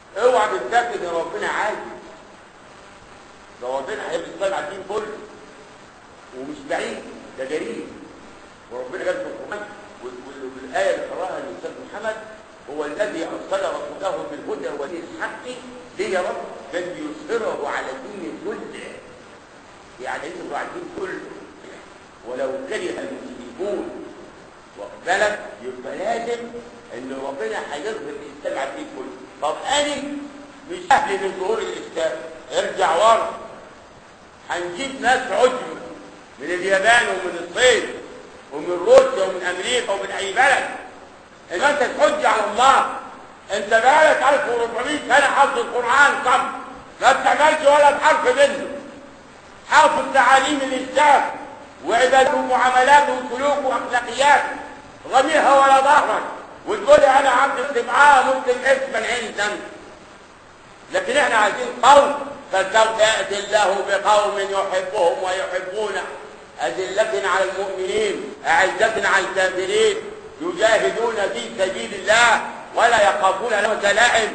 اوعى تتاكد ان ربنا عادي ده ربنا هيبقى الاسلام على الدين كله ومش بعيد ده قريب وربنا قال في القران وال- وال- والايه اللي قراها الاستاذ محمد هو الذي ارسل رسوله بالهدى ودين الحق ليه يا رب قال ليظهره على الدين كله يعني يظهر على الدين كله ولو كره المشركون واخد بالك يبقى لازم ان ربنا هيظهر الاسلام على الدين كله طب انا مش اهل لظهور الاسلام ارجع ورا هنجيب ناس عجم من اليابان ومن الصين ومن روسيا ومن امريكا ومن اي بلد ان انت تحج على الله انت بقالك 1400 سنه حافظ القران صم ما بتعملش ولا بحرف منه حافظ تعاليم الاسلام وعباده ومعاملاته وسلوكه واخلاقياته رميها ولا ظهرك وتقول انا عبد استمعاء مسلم اسما عند لكن احنا عايزين قوم فسوف ياتي الله بقوم يحبهم ويحبونه أذلة على المؤمنين أعزة على الكافرين يجاهدون في سبيل الله ولا يخافون لومة لائم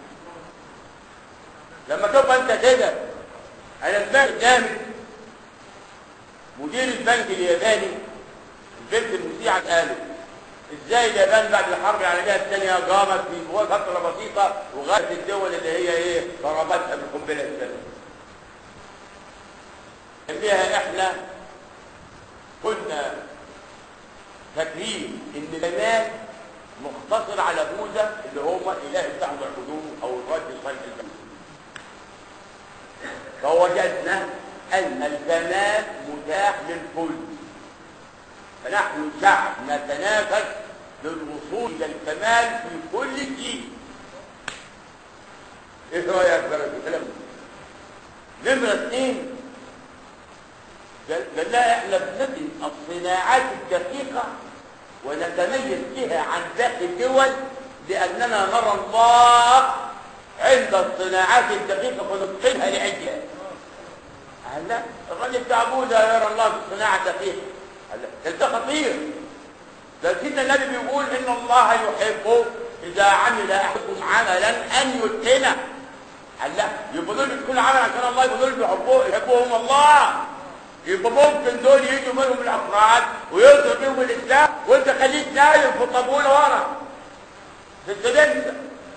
لما تبقى انت كده انا سمعت جامد مدير البنك الياباني البنت المذيعة قالت ازاي اليابان بعد الحرب العالميه الثانيه قامت في فتره بسيطه وغادت الدول اللي هي ايه ضربتها بالقنبله الثانيه. فيها احنا كنا فاكرين ان الجمال مقتصر على بوذا اللي هم اله بتاع الحدود او الرد صالح البنك. فوجدنا ان الجمال متاح للكل فنحن شعب نتنافس للوصول الى الكمال في كل شيء ايه رايك بقى في الكلام ده نمره اثنين قال قال لا احنا بندرس الصناعات الدقيقه ونتميز بها عن باقي الدول لاننا نرى الله عند الصناعات الدقيقه فنتقنها لعجلها هلا الراجل بتاع بوذا يرى الله في الصناعه الدقيقه هلا ده خطير ده سيدنا النبي بيقول ان الله يحب اذا عمل احدكم عملا ان يتقنه هلا يبقى دول بتكون عمل عشان الله يبقى دول بيحبوه يحبوهم الله يبقى ممكن دول يجوا منهم الافراد ويظهر بيهم الاسلام وانت خليك نايم في الطابونه ورا في السجن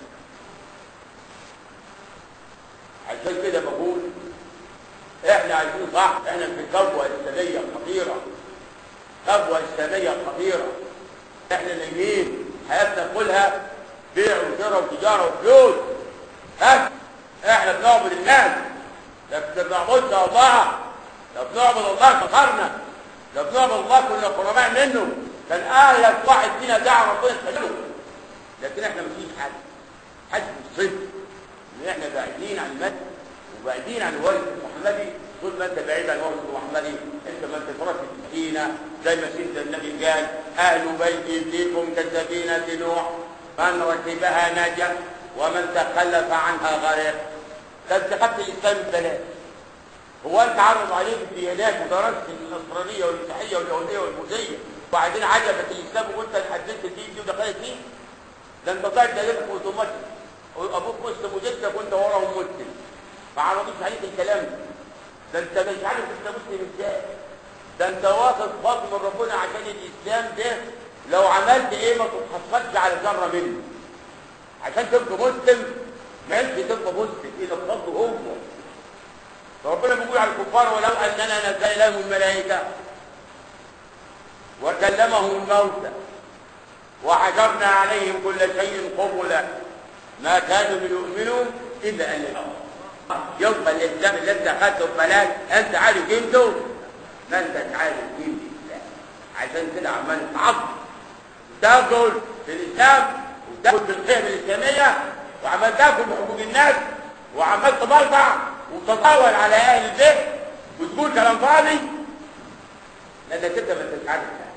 عشان كده بقول احنا عايزين صح احنا في كبوه اسلاميه خطيره كبوه اسلاميه خطيره احنا نايمين حياتنا كلها بيع وشراء وتجاره وفلوس ها احنا بنعبد الناس لكن ما بنعبدش الله لو بنعبد الله كفرنا لو بنعبد الله كنا قرباء منه كان اهلك واحد فينا دعا ربنا يستجيبه لكن احنا مفيش حد حد الصدق ان احنا بعيدين عن المد وبعيدين عن الوارث المحمدي طول ما انت بعيد عن الوارث المحمدي انت ما انت ترك السكينه زي ما سيدنا النبي قال اهل بيتي فيكم كسفينه نوح من ركبها نجا ومن تخلف عنها غرق ده انت خدت الاسلام ببلاش هو انت عرض عليك الديانات ودرست النصرانيه والمسيحيه واليهوديه والبوذيه وبعدين عجبك الاسلام وانت حددت الدين دي ودخلت فيه ده انت طلعت دليلك اوتوماتيك ابوك مسلم وجدك وانت وراهم مسلم ما عرضوش عليك الكلام ده ده انت مش عارف انت مسلم ازاي ده انت واخد فضل من ربنا عشان الاسلام ده لو عملت ايه ما تتحصلش على ذره منه عشان تبقى مسلم ما ينفع تبقى مسلم ايه ده بفضل هو فربنا بيقول على الكفار ولو اننا نزل لهم الملائكه وكلمهم الموتى وحجرنا عليهم كل شيء قبلا ما كانوا ليؤمنوا الا ان يبقى الاسلام اللي انت اخذته ببلاش انت عارف قيمته ما انت عارف قيمه الاسلام عشان كده عمال تعض تاكل في الاسلام وتاكل في القيم الاسلاميه وعمال تاكل بحقوق الناس وعمال تبلطع وتطاول على اهل البيت وتقول كلام فاضي لانك انت ما انتش عارف